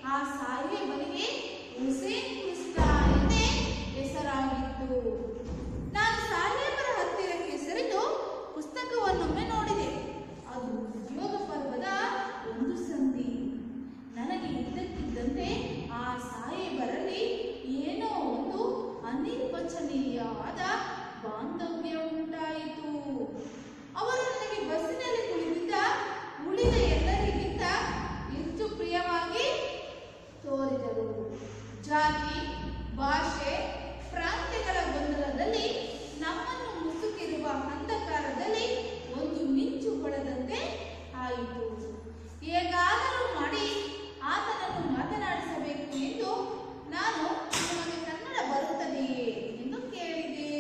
ಆ ಸಾಹೇಬನಿಗೆ ಹುಸೇನ್ ಕೃಷ್ಣ ಎಂದೇ ಹೆಸರಾಗಿತ್ತು ನಾನು ಸಾಹೇಬರ ಹತ್ತಿರಕ್ಕೆ ಸರಿದು ಪುಸ್ತಕವನ್ನೊಮ್ಮೆ ನೋಡಿದೆ ಅದು ಉದ್ಯೋಗ ಪರ್ವದ ಒಂದು ಸಂಧಿ ನನಗೆ ಇದ್ದಕ್ಕಿದ್ದಂತೆ ಆ ಸಾಹೇಬರಲ್ಲಿ ಏನೋ ಒಂದು ಅನಿರ್ವಚನೀಯವಾದ ಬಾಂಧವ್ಯ ಉಂಟಾಯಿತು ಅವರು ನನಗೆ ಬಸ್ಸಿನಲ್ಲಿ ಕುಳಿತಿದ್ದ ಉಳಿದ ಎಲ್ಲರಿಗಿಂತ ಹೆಚ್ಚು ಪ್ರಿಯವಾಗಿ ತೋರಿದರು ಜಾತಿ ಭಾಷೆ ಪ್ರಾಂತ್ಯಗಳ ಗೊಂದಲದಲ್ಲಿ ನಮ್ಮನ್ನು ಮುಸುಕಿರುವ ಅಂಧಕಾರದಲ್ಲಿ ಒಂದು ಮಿಂಚು ಹೊಳೆದಂತೆ ಆಯಿತು ಹೇಗಾದರೂ ಮಾಡಿ ಆತನನ್ನು ಮಾತನಾಡಿಸಬೇಕು ಎಂದು ನಾನು ನಿಮಗೆ ಕನ್ನಡ ಬರುತ್ತದೆಯೇ ಎಂದು ಕೇಳಿದೆ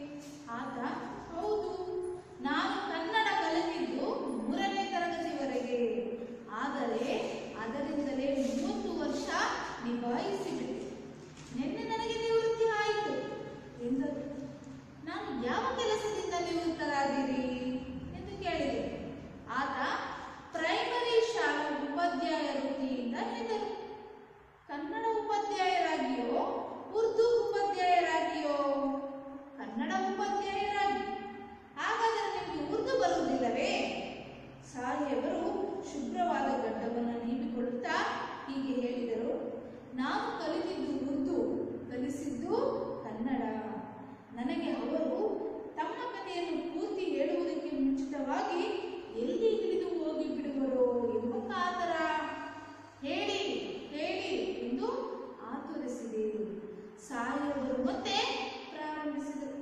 ಆತ ಹೌದು ನಾನು ಕನ್ನಡ ಕಲಿತಿದ್ದು ಮೂರನೇ ತರಗತಿವರೆಗೆ ಆದರೆ ಅದರಿಂದಲೇ ಮೂವತ್ತು ವರ್ಷ ನಿಭಾಯಿಸಿಬಿಟ್ಟೆ ನಿನ್ನೆ ನನಗೆ ನಿವೃತ್ತಿ ಆಯಿತು ಎಂದರು ನಾನು ಯಾವ ಕೆಲಸದಿಂದ ನಿವೃತ್ತರಾದಿರಿ ಎಂದು ಕೇಳಿದೆ ಆತ ಪ್ರೈಮರಿ ಶಾಲಾ ಉಪಾಧ್ಯಾಯ ವೃತ್ತಿಯಿಂದ ಎಂದರು ಕನ್ನಡ ಉಪಾಧ್ಯಾಯರಾಗಿಯೋ ಉರ್ದು ಉಪಾಧ್ಯಾಯರಾಗಿಯೋ ಕನ್ನಡ ಉಪಾಧ್ಯಾಯರಾಗಿ ಹಾಗಾದರೆ ನಿಮಗೆ ಉರ್ದು ಬರುವುದಿಲ್ಲವೇ ಸಾಹೇಬರು ಶುಭ್ರವಾದ ಗಡ್ಡವನ್ನು ನೀಡಿಕೊಳ್ಳುತ್ತಾ ಹೀಗೆ ಹೇಳಿದರು ನಾನು ಕಲಿತಿದ್ದು ಉರ್ದು ಕಲಿಸಿದ್ದು ಕನ್ನಡ ನನಗೆ ಅವರು ತಮ್ಮ ಕಥೆಯನ್ನು ಪೂರ್ತಿ ಹೇಳುವುದಕ್ಕೆ ಮುಂಚಿತವಾಗಿ ಎಲ್ಲಿ ಹಿಡಿದು ಹೋಗಿ ಬಿಡುವರೋ ಎಂಬ ಕಾತರ ಹೇಳಿ ಹೇಳಿ ಎಂದು ಆತುರಿಸಿದೆ ಸಾಹೇಬರು ಮತ್ತೆ ಪ್ರಾರಂಭಿಸಿದರು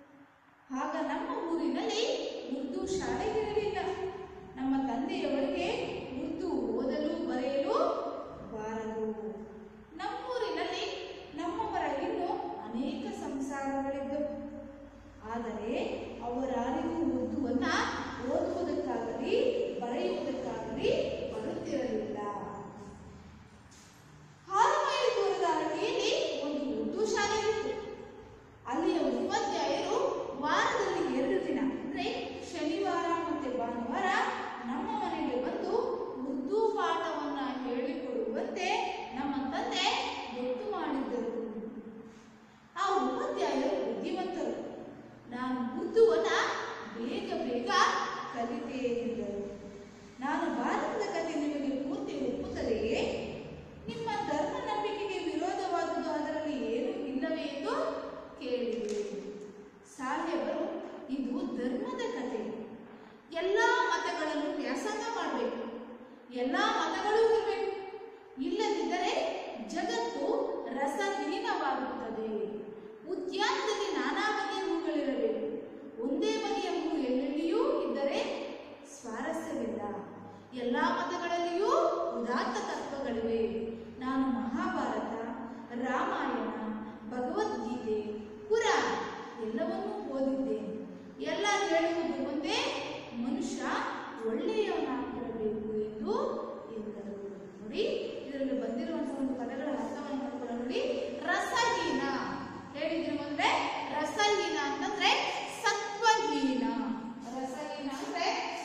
ಆಗ ನಮ್ಮ ಊರಿನಲ್ಲಿ ಉರ್ದು ಶಾಲೆಗಳಿರಲಿಲ್ಲ ನಮ್ಮ ತಂದೆಯವರಿಗೆ ಉರ್ದು ಓದಲು ಬರೆಯಲು ಬಾರದು ನಮ್ಮೂರಿನಲ್ಲಿ ನಮ್ಮವರ ಇನ್ನೂ ಅನೇಕ ಸಂಸಾರಗಳಿದ್ದವು ಆದರೆ ಅವರಾರಿಗೂ ಉರ್ದುವನ್ನ ಓದುವುದಕ್ಕಾಗಲಿ ಬರೆಯುವುದಕ್ಕಾಗಲಿ ಬರುತ್ತಿರಲಿಲ್ಲ ಆರು ಮೈಲಿ ದೂರದ ಹಳ್ಳಿಯಲ್ಲಿ ಒಂದು ಉರ್ದು ಶಾಲೆ ಇತ್ತು ಅಲ್ಲಿಯ ಉಪಾಧ್ಯಾಯರು ವಾರದಲ್ಲಿ ಎರಡು ದಿನ ಅಂದ್ರೆ ಶನಿವಾರ ಮತ್ತೆ ಭಾನುವಾರ ನಮ್ಮ ಮನೆಗೆ ಬಂದು ಉರ್ದು ಪಾಠವನ್ನ ಹೇಳಿಕೊಡುವಂತೆ ನಮ್ಮ ತಂದೆ ಗೊತ್ತು ಮಾಡಿದ್ದರು ಆ ಉಪಾಧ್ಯಾಯರು ಬುದ್ಧಿವಂತರು ನಾನು ಉರ್ದುವನ್ನ ಬೇಗ ಬೇಗ ಕಲಿತೆ ಎಂದರು ನಾನು ಭಾರತದ ಕಥೆ ನಿಮಗೆ ಪೂರ್ತಿ ಒಪ್ಪುತ್ತದೆಯೇ ನಿಮ್ಮ ಧರ್ಮ ನಂಬಿಕೆಗೆ ವಿರೋಧವಾದುದು ಅದರಲ್ಲಿ ಏನೂ ಇಲ್ಲವೇ ಎಂದು ಕೇಳಿದೆ ಸಾಹೇಬರು ಇದು ಧರ್ಮದ ಕಥೆ ಎಲ್ಲ ಮತಗಳನ್ನು ವ್ಯಾಸಂಗ ಮಾಡಬೇಕು ಎಲ್ಲ ಮತಗಳೂ ಇರಬೇಕು ಇಲ್ಲದಿದ್ದರೆ ಜಗತ್ತು ರಸಹೀನವಾಗುತ್ತದೆ ಉದ್ಯಾನದಲ್ಲಿ ನಾನಾ ಬಗೆಯ ಹೂಗಳಿರಬೇಕು ಒಂದೇ ಬಗೆಯ ಹೂ ಎಲ್ಲೆಲ್ಲಿಯೂ ಇದ್ದರೆ ಸ್ವಾರಸ್ಯವಿಲ್ಲ ಎಲ್ಲ ಮತಗಳಲ್ಲಿಯೂ ಉದಾತ್ತ ತತ್ವಗಳಿವೆ ನಾನು ಮಹಾಭಾರತ ರಾಮಾಯಣ ಭಗವದ್ಗೀತೆ ಪುರಾಣ ಎಲ್ಲವನ್ನೂ ಓದಿದ್ದೇನೆ ಎಲ್ಲ ಹೇಳುವುದು ಒಂದೇ ಮನುಷ್ಯ ಒಳ್ಳೆಯವನಾಗಿರಬೇಕು ಎಂದು ಎಂದರು ನೋಡಿ ಇದರಲ್ಲಿ ಬಂದಿರುವಂತಹ ಒಂದು ಪದಗಳ ಅರ್ಥವನ್ನು ನೋಡ್ಕೊಳ್ಳೋಣ ನೋಡಿ ರಸಹೀನ ಹೇಳಿದ್ರು ಅಂದ್ರೆ ರಸಹೀನ ಅಂತಂದ್ರೆ ಸತ್ವಹೀನ ರಸಹೀನ ಅಂದ್ರೆ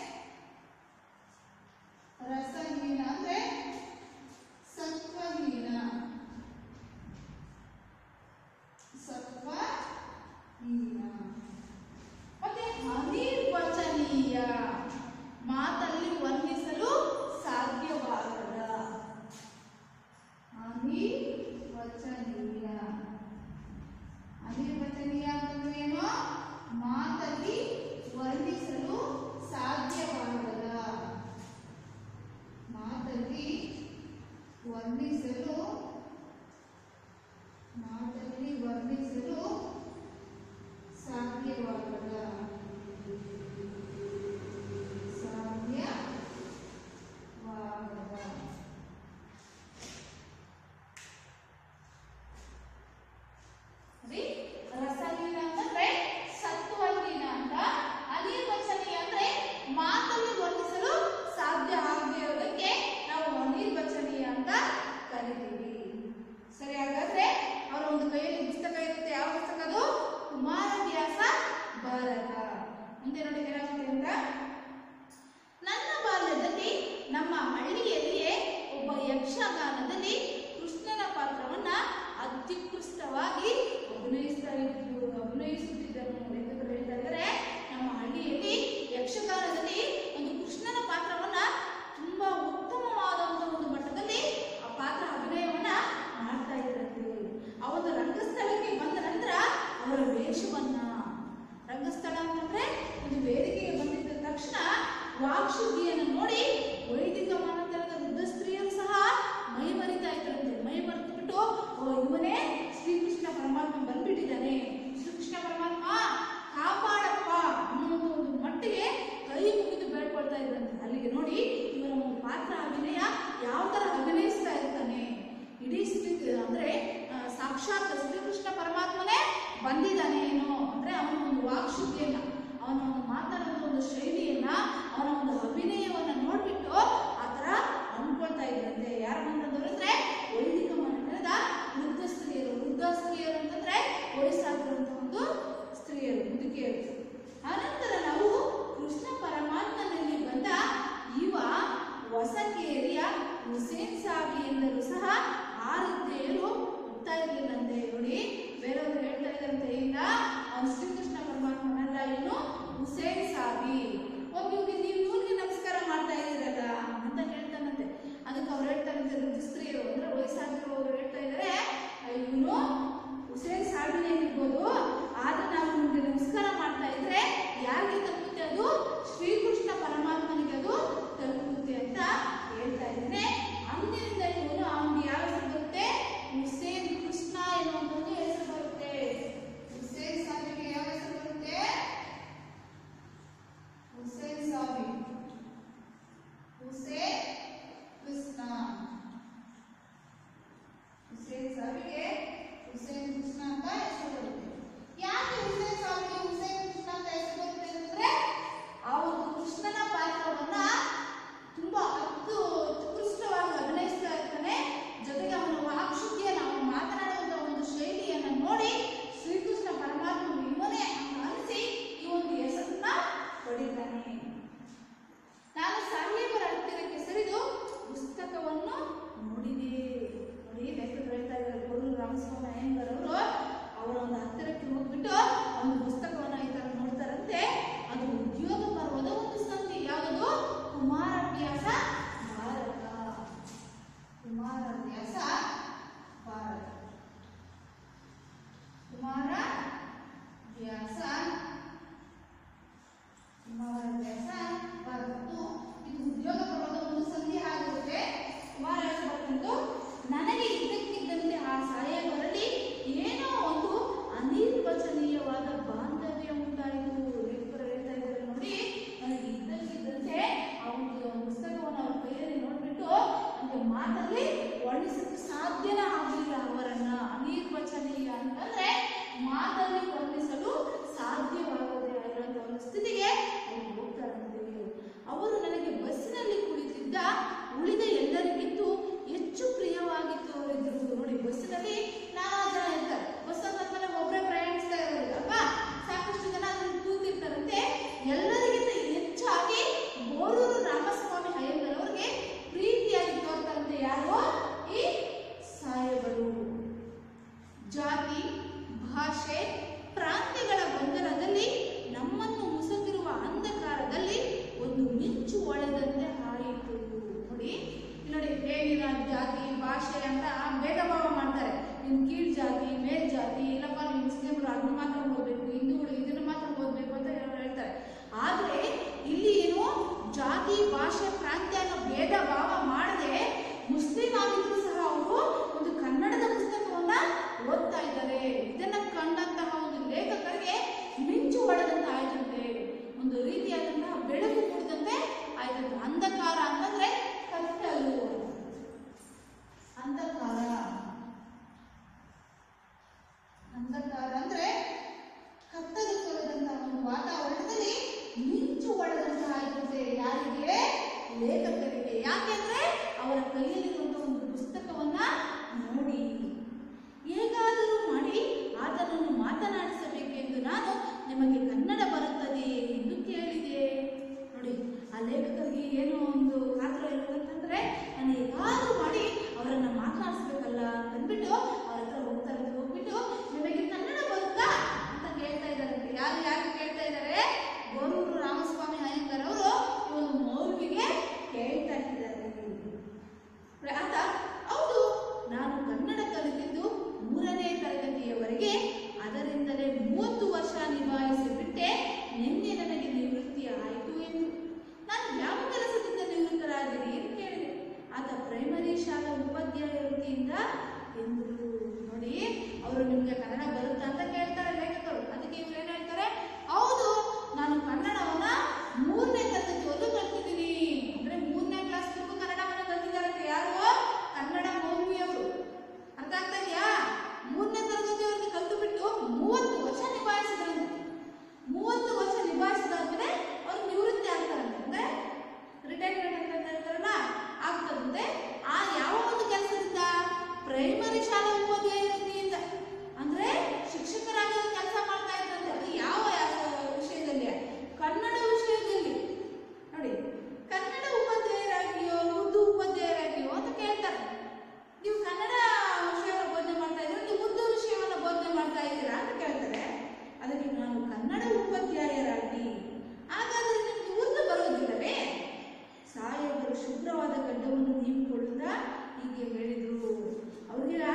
ರಸಹೀನ ಅಂದ್ರೆ ಸತ್ವಹೀನ ಸತ್ವಹೀನ ಮತ್ತೆ ಅನಿರ್ವಚನೀಯ ಮಾತಲ್ಲಿ ವರ್ಣಿಸಲು ಸಾಧ್ಯವಾಗದ ಅನಿರ್ವಚನೀಯ ಅನಿರ್ವಚನೀಯ ಅಂತಂದ್ರೆ ಏನು ಮಾತಲ್ಲಿ ವರ್ಣಿಸಲು ಸಾಧ್ಯವಾಗದ ಮಾತಲ್ಲಿ ವರ್ಣಿಸಲು ಮಾತಲ್ಲಿ ವರ್ಣಿಸಲು ಸಾಧ್ಯವಾಗದ ಸಾಧ್ಯವಾಗದ ನೋಡಿ, ರಸಹೀನ ಅಂತಂದ್ರೆ ಸತ್ವಹೀನ ಅಂತ ಅನಿರ್ವಚನೀಯ ಅಂದ್ರೆ ಮಾತಲ್ಲಿ ವರ್ಣಿಸಲು ಸಾಧ್ಯ ಆಗದೆ ಇರೋದಕ್ಕೆ ನಾವು ಅನಿರ್ವಚನೀಯ ಅಂತ ಕರಿತೀವಿ ಸರಿ ಹಾಗಾದ್ರೆ ಅವರ ಒಂದು ಕೈಯಲ್ಲಿ ಪುಸ್ತಕ ಇರುತ್ತೆ ಯಾವ ಪುಸ್ತಕ ಅದು ಕುಮಾರವ್ಯಾಸ ಭಾರತ ಮುಂದೆ ನೋಡಿ ಏನಾಗುತ್ತೆ ಅಂತ ನನ್ನ ಬಾಲ್ಯದಲ್ಲಿ ನಮ್ಮ ಹಳ್ಳಿಯಲ್ಲಿಯೇ ಒಬ್ಬ ಯಕ್ಷಗಾನದಲ್ಲಿ ಮಾಡಿದನು ಲೇಖಕರು ಹೇಳ್ತಾ ಇದ್ದಾರೆ ನಮ್ಮ ಹಳ್ಳಿಯಲ್ಲಿ ಯಕ್ಷಗಾನದಲ್ಲಿ ಒಂದು ಕೃಷ್ಣನ ಪಾತ್ರವನ್ನ ತುಂಬಾ ಉತ್ತಮವಾದಂತಹ ಒಂದು ಮಟ್ಟದಲ್ಲಿ ಆ ಪಾತ್ರ ಅಭಿನಯವನ್ನ ಮಾಡ್ತಾ ಇದ್ರಂತೆ ಆ ಒಂದು ರಂಗಸ್ಥಳಕ್ಕೆ ಬಂದ ನಂತರ ಅವರ ವೇಷವನ್ನ ರಂಗಸ್ಥಳ ಅಂತಂದ್ರೆ ಒಂದು ವೇದಿಕೆಗೆ ಬಂದಿದ್ದ ತಕ್ಷಣ ವಾಕ್ಶುದ್ಧಿಯನ್ನು ನೋಡಿ ವೈದಿಕ ಮಾನಂತರದ ವೃದ್ಧ ಸ್ತ್ರೀಯರು ಸಹ ಮೈ ಮರಿತಾ ಇದ್ರಂತೆ ಮೈ ಮರೆತುಬಿಟ್ಟು ಓ ಇವನೇ ಶ್ರೀಕೃಷ್ಣ ಪರಮಾತ್ಮ ಬಂದ್ಬಿಟ್ಟಿದ್ದಾನೆ ಶ್ರೀಕೃಷ್ಣ ಪರಮಾತ್ಮ ಕಾಪಾಡಪ್ಪ ಅನ್ನೋ ಒಂದು ಮಟ್ಟಿಗೆ ಕೈ ಮುಗಿದು ಬೇಡ್ಕೊಳ್ತಾ ಇದ್ರಂತೆ ಅಲ್ಲಿಗೆ ನೋಡಿ ಇವರ ಒಂದು ಪಾತ್ರ ಅಭಿನಯ ಯಾವ ತರ ಅಭಿನಯಿಸ್ತಾ ಇರ್ತಾನೆ ಇಡೀ ಶ್ರೀ ಅಂದ್ರೆ ಆ, ಸಾಕ್ಷಾತ್ ಶ್ರೀಕೃಷ್ಣ ಪರಮಾತ್ಮನೇ ಬಂದಿದ್ದಾನೆ ಏನೋ ಅಂದ್ರೆ ಅವನ ಒಂದು ವಾಕ್ಶುದ್ಧಿಯನ್ನ ಅವನ ಒಂದು ಮಾತನಾಡುವ ಒಂದು ಶೈಲಿಯನ್ನ ಅವನ ಒಂದು ಅಭಿನಯವನ್ನ ನೋಡ್ಬಿಟ್ಟು ಆ ತರ ಅನ್ಕೊಳ್ತಾ ಇದ್ರಂತೆ ಯಾರು ಅಂತಂದ್ರೆ ವೈದಿಕ ಮನೆತನದ ವೃದ್ಧ ಸ್ತ್ರೀಯರು ವೃದ್ಧ ಸ್ತ್ರೀಯರು ಅಂತಂದ್ರೆ ವಯಸ್ಸಾಗಿರುವಂತ ಒಂದು ಸ್ತ್ರೀಯರು ಮುದುಕಿಯರು ಆನಂತರ ನಾವು ಕೃಷ್ಣ ಪರಮಾತ್ಮನಲ್ಲಿ ಬಂದ ಇವ ಹೊಸಕೇರಿಯ ಹುಸೇನ್ ಸಾಬಿ ಎಂದರು ಸಹ ಆ ರೀತಿಯರು ಹೋಗ್ತಾ ಇರ್ಲಿಲ್ಲಂತೆ ನೋಡಿ ಬೇರೆಯವರು ಹೇಳ್ತಾ ಇದ್ದಾರಂತೆ ಇಲ್ಲ ಅವನು ಶ್ರೀಕೃಷ್ಣ ಪರಮಾತ್ಮನಲ್ಲ ಇವನು ಹುಸೇನ್ ಸಾಬಿ ಹೋಗಿ ಹೋಗಿ ನೀವು ಇವ್ರಿಗೆ ನಮಸ್ಕಾರ ಮಾಡ್ತಾ ಇದ್ದೀರಲ್ಲ ಅಂತ ಹೇಳ್ತಾನಂತೆ ಅದಕ್ಕೆ ಅವ್ರು ಹೇಳ್ತಾರಂತೆ ವೃದ್ಧ ಸ್ತ್ರೀಯರು ಅಂದ್ರೆ ವಯಸ್ಸಾಗಿರೋರು ಹೇಳ್ತಾ ಇದ್ದಾರೆ ಇವನು ಹುಸೇನ್ ಸಾಬಿನೇ ಇರ್ಬೋದು ಆದ್ರೆ ನಾವು ನಿಮ್ಗೆ ನಮಸ್ಕಾರ ಮಾಡ್ತಾ ಇದ್ರೆ ಯಾರಿಗೆ ತಲುಪುತ್ತೆ ಅದು ಶ್ರೀಕೃಷ್ಣ ಪರಮಾತ್ಮನಿಗೆ ಅದು ತಲುಪುತ್ತೆ ಅಂತ ಹೇಳ್ತಾ ಇದ್ದೇನೆ ಅಂದಿನಿಂದ ಇವನು ಅವನಿಗೆ ಯಾವ ಹೆಸರು ಬರುತ್ತೆ ಹುಸೇನ್ ಕೃಷ್ಣ ಎನ್ನುವಂತ ಒಂದು ಹೆಸರು ಬರುತ್ತೆ ಹುಸೇನ್ ಸಾಬಿಗೆ ಯಾವ ಹೆಸರು ಬರುತ್ತೆ ಹುಸೇನ್ ಸಾಬಿ ಹುಸೇನ್ ಕೃಷ್ಣ ಹುಸೇನ್ ಸಾಬಿಗೆ ಹುಸೇನ್ ಕೃಷ್ಣ ಅಂತ ಹೆಸರು ಬರುತ್ತೆ ಯಾಕೆ ಹುಸೇನ್ ಸಾಬಿಗೆ ಹುಸೇನ್ ಕೃಷ್ಣ ಅಂತ ಹೆಸರು ಬರುತ್ತೆ ಅಂದ್ರೆ ಆ ಒಂದು ಕೃಷ್ಣನ ಪಾತ್ರವನ್ನ ತುಂಬಾ ಅತ್ತು ಉತ್ಕೃಷ್ಟವಾಗಿ ಅಭಿನಯಿಸ್ತಾ ಇರ್ತಾನೆ ಜೊತೆಗೆ ಅವನ ವಾಕ್ಶುದ್ಧಿಯನ್ನು ಅವನು ಮಾತನಾಡುವಂತ ಒಂದು ಶೈಲಿಯನ್ನ ನೋಡಿ ಶ್ರೀಕೃಷ್ಣ ಪರಮಾತ್ಮ ಇವನೇ ಅಂತ ಅನಿಸಿ ಈ ಒಂದು ಹೆಸರನ್ನ ಪಡಿತಾನೆ ನಾನು ಸಾಹೇಬರ ಹತ್ತಿರಕ್ಕೆ ಸರಿದು ಪುಸ್ತಕವನ್ನು ನೋಡಿದೆ ನೋಡಿ ಲೆಕ್ಕಗಳು ಹೇಳ್ತಾ ಇದ್ದಾರೆ ಕೊಡೂರು ರಾಮಸ್ವಾಮಿ ಅಯ್ಯಂಗರ್ ಅವರು ಅವರ ಒಂದು ಹತ್ತಿರಕ್ಕೆ ಹೋಗ್ಬಿಟ್ಟು ಒಂದು ಪುಸ್ತಕವನ್ನು ಈ ತರ ನೋಡ್ತಾರಂತೆ ಅದು ಉದ್ಯೋಗ ಪರ್ವದ ಒಂದು ಸಂಧಿ ಯಾವುದು ಕುಮಾರವ್ಯಾಸ ಭಾರತ ಕುಮಾರವ್ಯಾಸ ಭಾರತ ಕುಮಾರ ವ್ಯಾಸ ಕುಮಾರವ್ಯಾಸ ಬರೆದು ಇದು ಉದ್ಯೋಗ ಪರ್ವದ ಒಂದು ಸಂಧಿ ಆಗಿರುತ್ತೆ ಕುಮಾರವ್ಯಾಸ ಬರೆದು ನನಗೆ ಇದ್ದಕ್ಕಿದ್ದಂತೆ ಆ ಸಾಯಕರಲ್ಲಿ ಏನೋ ಒಂದು ಅನಿರ್ವಚನೀಯವಾದ ಬಾಂಧವ್ಯ ಉಂಟಾಯಿತು ಲೇಖಕರು ಹೇಳ್ತಾ ಇದ್ದಾರೆ ನೋಡಿ ನನಗೆ ಇದ್ದಕ್ಕಿದ್ದಂತೆ ಆ ಒಂದು ಪುಸ್ತಕವನ್ನು ಅವ್ರ ಕೈಯಲ್ಲಿ ನೋಡ್ಬಿಟ್ಟು ನನಗೆ ಮಾತಲ್ಲಿ ವರ್ಣಿಸಕ್ಕೆ ಸಾಧ್ಯನೇ ಆಗಲಿಲ್ಲ ಅವರನ್ನ ಅನಿರ್ವಚನೀಯ ಅಂತಂದ್ರೆ ಮಾತಲ್ಲಿ ವರ್ಣಿಸಲು ಸಾಧ್ಯವಾಗದೆ ಆಗಿರುವಂತ ಒಂದು ಸ್ಥಿತಿಗೆ ಅವರು ಹೋಗ್ತಾರಂತೆ ಅವರು ನನಗೆ ಬಸ್ಸಿನಲ್ಲಿ ಕುಳಿತಿದ್ದ ಉಳಿದ ಎಲ್ಲರಿಗಿಂತೂ ಹೆಚ್ಚು ಪ್ರಿಯವಾಗಿತ್ತು ಅವರಿದ್ರು ನೋಡಿ ಬಸ್ಸಿನಲ್ಲಿ ನಾನಾ ಜನ ಇರ್ತಾರೆ ಬಸ್ ಅಂತಂದ್ರೆ ಒಬ್ಬರೇ ಪ್ರಯಾಣಿಸ್ತಾ ಇರೋದಿಲ್ಲ ಅಲ್ವಾ ಸಾಕಷ್ಟು ಜನ ಅದನ್ನು ಕೂತಿರ್ತಾರಂತೆ ಎಲ್ಲರಿಗಿಂತ ಹೆಚ್ಚಾಗಿ ಬೋರೂರು ರಾಮಸ್ವಾಮಿ ಅಯ್ಯಂಗರ್ ಅವರಿಗೆ ಪ್ರೀತಿಯಾಗಿ ತೋರ್ತಾರಂತೆ ಯಾರು ಈ ಸಾಹೇಬರು ಜಾತಿ ಭಾಷೆ ಪ್ರಾಂತ್ಯಗಳ ಗೊಂದಲದಲ್ಲಿ ನಮ್ಮನ್ನು ಮುಸುಕಿರುವ ಅಂಧಕಾರದಲ್ಲಿ ಒಂದು ಮಿಂಚು ಒಳೆದಂತೆ ಆಯಿತು ನೋಡಿ ಇಲ್ಲಿ ನೋಡಿ ಹೇಗಿರ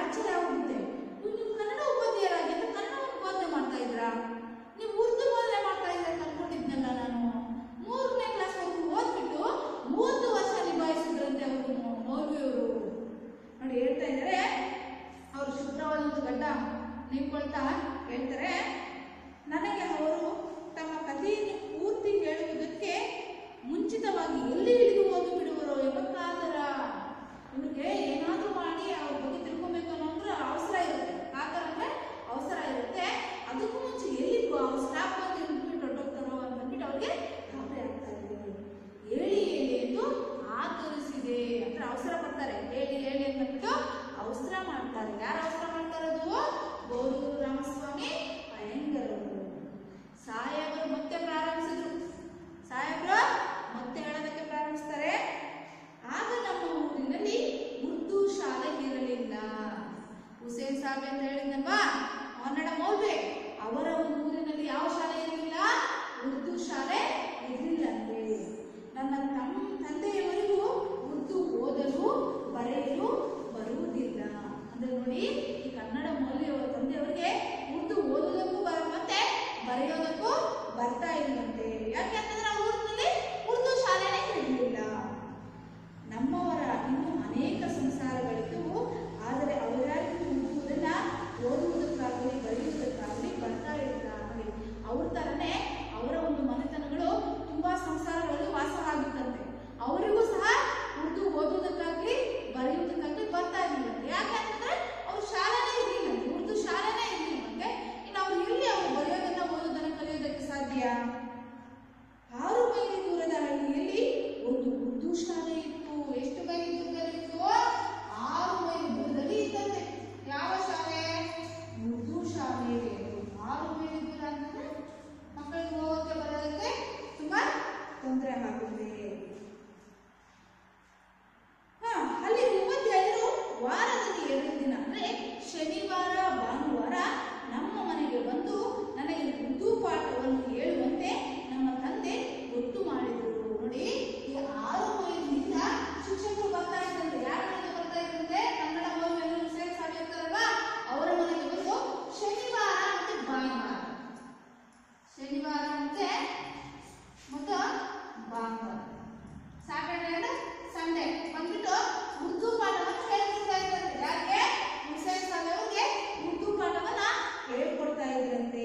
ಆಶ್ಚರ್ಯ ಆಗುತ್ತೆ ನೀವು ಕನ್ನಡ ಉಪಾಧ್ಯಾಯರಾಗಿ ಅಂತ ಕನ್ನಡವನ್ನು ಬೋಧನೆ ಮಾಡ್ತಾ ಇದ್ರಾ ನೀವು ಉರ್ದು ಬೋಧನೆ ಮಾಡ್ತಾ ಇದ್ರೆ ಅನ್ಕೊಂಡಿದ್ನಲ್ಲ ನಾನು ಮೂರನೇ ಕ್ಲಾಸ್ ವರೆಗೂ ಓದ್ಬಿಟ್ಟು ಮೂವತ್ತು ವರ್ಷ ನಿಭಾಯಿಸಿದ್ರಂತೆ ಅವರು ಮೌಲ್ವಿಯವರು ನೋಡಿ ಹೇಳ್ತಾ ಇದ್ದಾರೆ ಅವರು ಶುಭ್ರವಾದ ಒಂದು ಗಡ್ಡ ನಿಂತ್ಕೊಳ್ತಾ ಹೇಳ್ತಾರೆ ನನಗೆ ಅವರು ತಮ್ಮ ಕಥೆಯನ್ನು ಪೂರ್ತಿ ಹೇಳುವುದಕ್ಕೆ ಮುಂಚಿತವಾಗಿ ಎಲ್ಲಿ ಹಿಡಿದು ಹೋಗಿ ಬಿಡುವರು ಎಂಬ ಕಾತರ ಇವ್ರಿಗೆ ಏನಾದರೂ ಮಾಡಿ ಅವ್ರ ಬಗ್ಗೆ ತಿಳ್ಕೊಬೇಕು ಅನ್ನೋ ಅಂದ್ರೆ ಅವಸರ ಇರುತ್ತೆ ಕಾತರ ಅಂದ್ರೆ ಅವಸರ ಇರುತ್ತೆ ಅದಕ್ಕೂ ಮುಂಚೆ ಎಲ್ಲಿ ಸ್ಟಾಪ್ ಬಂದು ಇಟ್ಬಿಟ್ಟು ಹೊರಟೋಗ್ತಾರೋ ಅಂತಂದ್ಬಿಟ್ಟು ಅವ್ರಿಗೆ ಗಾಬರಿ ಆಗ್ತಾ ಇದೆ ಹೇಳಿ ಹೇಳಿ ಎಂದು ಆತರಿಸಿದೆ ಅಂದ್ರೆ ಅವಸರ ಪಡ್ತಾರೆ ಹೇಳಿ ಹೇಳಿ ಅಂದ್ಬಿಟ್ಟು ಅವಸರ ಮಾಡ್ತಾರೆ ಯಾರು ಅವಸರ ಮಾಡ್ತಾರದು ಗೋರೂರು ರಾಮಸ್ವಾಮಿ ಅಯ್ಯಂಗರವರು ಸಾಹೇಬರು ಮತ್ತೆ ಪ್ರಾರಂಭಿಸಿದ್ರು ಸಾಹೇಬರು ಮತ್ತೆ ಹೇಳೋದಕ್ಕೆ ಪ್ರಾರಂಭಿಸ್ತಾರೆ ಆಗ ನಮ್ಮ ಊರಿನಲ್ಲಿ ಉರ್ದು ಶಾಲೆ ಇರಲಿಲ್ಲ ಹುಸೇನ್ ಸಾಬ್ ಅಂತ ಹೇಳಿದ್ನಲ್ವಾ ಕನ್ನಡ ಮೌಲ್ವೆ ಅವರ ಒಂದು ಊರಿನಲ್ಲಿ ಯಾವ ಶಾಲೆ ಇರಲಿಲ್ಲ ಉರ್ದು ಶಾಲೆ ಇರಲಿಲ್ಲಂತೆ ನನ್ನ ತಮ್ಮ ತಂದೆಯವರಿಗೂ ಉರ್ದು ಓದಲು ಬರೆಯಲು ಬರುವುದಿಲ್ಲ ಅಂದ್ರೆ ನೋಡಿ ಈ ಕನ್ನಡ ಮೌಲ್ಯವರ ತಂದೆಯವರಿಗೆ ಉರ್ದು ಓದೋದಕ್ಕೂ ಬರ ಮತ್ತೆ ಬರೆಯೋದಕ್ಕೂ ಬರ್ತಾ ಇಲ್ಲಂತೆ ಯಾಕೆಂತಂದ್ರೆ ಆ ಊರಿನಲ್ಲಿ ಉರ್ದು ಶಾಲೆನೇ ಇರಲಿಲ್ಲ ನಮ್ಮವರ ಇನ್ನೂ ಅನೇಕ ಸಂಸಾರಗಳಿದ್ದವು ಆದರೆ ಅವರಾಗಿ ಓದುವುದನ್ನ ಓದುವುದಕ್ಕಾಗಲಿ ಬರೆಯುವುದಕ್ಕಾಗಲಿ ಬರ್ತಾ ಇರಲಿಲ್ಲ ನೋಡಿ ಅವ್ರ ಥರನೇ ಅವರ ಒಂದು ಮನೆತನಗಳು ತುಂಬಾ ಸಂಸಾರಗಳಲ್ಲಿ ವಾಸವಾಗಿತ್ತಂತೆ ಅವರಿಗೂ ಸಹ ಉರ್ದು ಓದುವುದಕ್ಕಾಗಲಿ ಬರೆಯುವುದಕ್ಕಾಗಲಿ ಬರ್ತಾ ಇರಲಿಲ್ಲ ಯಾಕಂತಂದ್ರೆ ಅವ್ರ ಶಾಲೆನೇ ಇರಲಿಲ್ಲ ಉರ್ದು ಶಾಲೆನೇ ಇರಲಿಲ್ಲ ಇನ್ನು ಅವ್ರು ಎಲ್ಲಿ ಅವರು ಬರೆಯೋದನ್ನ ಓದೋದನ್ನ ಕಲಿಯೋದಕ್ಕೆ ಸಾಧ್ಯ ಆರು ಮೈಲಿ ದೂರದ ಹಳ್ಳಿಯಲ್ಲಿ ಒಂದು ಉರ್ದು ಶಾಲೆ ಇತ್ತು ಎಷ್ಟು ಮೈಲಿ ದೂರದಲ್ಲಿತ್ತು ಆರು ಮೈಲಿ ದೂರದಲ್ಲಿ ಇತ್ತಂತೆ ಯಾವ ಶಾಲೆ ಉರ್ದು ಶಾಲೆ ಆರು ಮೈಲಿ ದೂರ ಅಂತಂದ್ರೆ ಮಕ್ಕಳಿಗೆ ಹೋಗೋಕೆ ಬರೋದಕ್ಕೆ ತುಂಬಾ ತೊಂದರೆ ಆಗುತ್ತೆ ಹಾ ಅಲ್ಲಿ ಉಪಾಧ್ಯಾಯರು ವಾರದಲ್ಲಿ ಎರಡು ದಿನ ಅಂದ್ರೆ ಶನಿವಾರ ಭಾನುವಾರ ನಮ್ಮ ಮನೆಗೆ ಬಂದು ನನಗೆ ಉರ್ದು ಪಾಠವನ್ನು ಹೇಳುವಂತೆ ನಮ್ಮ ತಂದೆ ಗೊತ್ತು ಮಾಡಿದರು ನೋಡಿ ಈ ಆರು ಮೈಲಿನಿಂದ ಶಿಕ್ಷಕರು ಬರ್ತಾ ಇದ್ದಂತೆ ಯಾರ ಮನೆಗೆ ಬರ್ತಾ ಇದ್ದಂತೆ ಕನ್ನಡ ಮೌಲ್ಯವನ್ನು ಹುಸೇನ್ ಸಾಬ್ ಇರ್ತಾರಲ್ವಾ ಅವರ ಮನೆಗೆ ಬಂದು ಶನಿವಾರ ಮತ್ತೆ ಭಾನುವಾರ ಶನಿವಾರ ಮತ್ತೆ ಮತ್ತು ಭಾನುವಾರ ಸ್ಯಾಟರ್ಡೆ ಸಂಡೇ ಬಂದ್ಬಿಟ್ಟು ಉರ್ದು ಪಾಠವನ್ನು ಹೇಳ್ಕೊಡ್ತಾ ಇದ್ರಂತೆ ಯಾಕೆ ಹುಸೇನ್ ಸಾಬ್ ಅವರಿಗೆ ಉರ್ದು ಪಾಠವನ್ನ ಹೇಳ್ಕೊಡ್ತಾ ಇದ್ರಂತೆ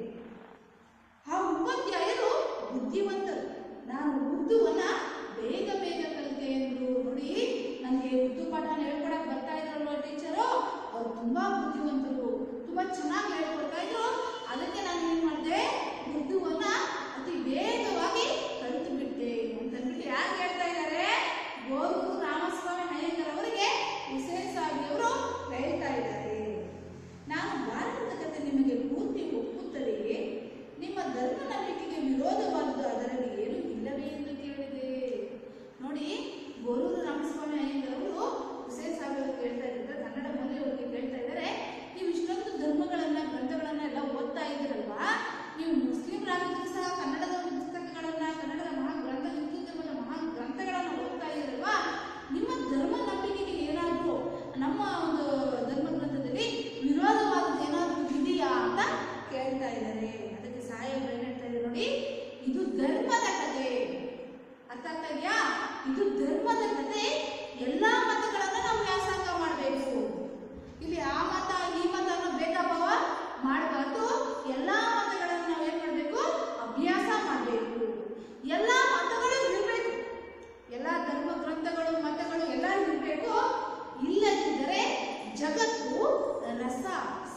ಆ ಉಪಾಧ್ಯಾಯರು ಬುದ್ಧಿವಂತರು ನಾನು ಉರ್ದುವನ್ನ ಬೇಗ ಬೇಗ ಕಲಿತೆ ಎಂದ್ರು ನೋಡಿ ನನಗೆ ಉರ್ದು ಪಾಠನ ಹೇಳ್ಕೊಡಕ್ ಬರ್ತಾ ಇದ್ರಲ್ವ ಟೀಚರು ಅವ್ರು ತುಂಬಾ ಬುದ್ಧಿವಂತರು ತುಂಬಾ ಚೆನ್ನಾಗಿ ಹೇಳ್ಕೊಡ್ತಾ ಇದ್ರು ಅದಕ್ಕೆ ನಾನು ಏನ್ ಮಾಡಿದೆ ಉರ್ದುವನ್ನ ಅತಿ ವೇಗವಾಗಿ ಕಲಿತು ಬಿಟ್ಟೆ ಅಂತಂದ್ಬಿಟ್ಟು ಯಾರು ಹೇಳ್ತಾ ಇದ್ದಾರೆ ಗೋರೂರು ರಾಮಸ್ವಾಮಿ ಅಯ್ಯಂಗರ್ ಅವರಿಗೆ ಹುಸೇನ್ ಸಾಬಿ ಅವರು ಹೇಳ್ತಾ ಇದ್ದಾರೆ ನಾನು ಭಾರತದ ಕಥೆ ನಿಮಗೆ ಪೂರ್ತಿ ಒಪ್ಪುತ್ತದೆಯೇ ನಿಮ್ಮ ಧರ್ಮ ನಂಬಿಕೆಗೆ ವಿರೋಧವಾದುದು ಅದರಲ್ಲಿ ಏನು ಇಲ್ಲವೇ ಎಂದು ಕೇಳಿದೆ ನೋಡಿ ಗೋರೂರು ರಾಮಸ್ವಾಮಿ ಅಯ್ಯಂಗರ್ ಅವರು ಹುಸೇನ್ ಸಾಬ್ ಅವರು ಕೇಳ್ತಾ ಇದ್ದಾರೆ ಕನ್ನಡ ಮೌಲ್ಯವರಿಗೆ ಕೇಳ್ತಾ ಇದ್ದಾರೆ ನೀವು ಇಷ್ಟೊಂದು ಧರ್ಮಗಳನ್ನ ಗ್ರಂಥಗಳನ್ನ ಎಲ್ಲ ಓದ್ತಾ ಇದ್ದೀರಲ್ವಾ ನೀವು ಮುಸ್ಲಿಮರಾಗಿದ್ರು ಸಹ ಕನ್ನಡದ ಒಂದು ಪುಸ್ತಕಗಳನ್ನ ಕನ್ನಡದ ಮಹಾ ಗ್ರಂಥ ಹಿಂದೂ ಧರ್ಮದ ಮಹಾ ಗ್ರಂಥಗಳನ್ನ ಓದ್ತಾ ಇದ್ದೀರಲ್ವಾ ನಿಮ್ಮ ಧರ್ಮ ನಂಬಿಕೆಗೆ ಏನಾದರೂ ನಮ್ಮ ಒಂದು ಧರ್ಮ ಗ್ರಂಥದಲ್ಲಿ ವಿರೋಧವಾದದ್ದು ಏನಾದರೂ ಇದೆಯಾ ಅಂತ ಕೇಳ್ತಾ ಇದ್ದಾರೆ ಅದಕ್ಕೆ ಸಾಹೇಬ್ರು ಏನ್ ಹೇಳ್ತಾ ಇದ್ದಾರೆ ನೋಡಿ ಇದು ಧರ್ಮದ ಕಥೆ ಅರ್ಥ ಆಗ್ತಾ ಇದೆಯಾ ಇದು ಧರ್ಮದ ಕಥೆ ಎಲ್ಲಾ ಮತಗಳನ್ನ ನಾವು ವ್ಯಾಸಂಗ ಮಾಡಬೇಕು ಇಲ್ಲಿ ಆ ಮತ ಈ ಮತ ಅನ್ನೋ ಭೇದ ಭಾವ ಮಾಡಬಾರ್ದು ಎಲ್ಲಾ ಮತಗಳನ್ನ ನಾವು ಏನ್ ಮಾಡಬೇಕು ಅಭ್ಯಾಸ ಮಾಡಬೇಕು ಎಲ್ಲಾ ಮತಗಳು ಇರಬೇಕು ಎಲ್ಲಾ ಧರ್ಮ ಗ್ರಂಥಗಳು ಮತಗಳು ಎಲ್ಲ ಇರಬೇಕು ಇಲ್ಲದಿದ್ದರೆ ಜಗತ್ತು ರಸ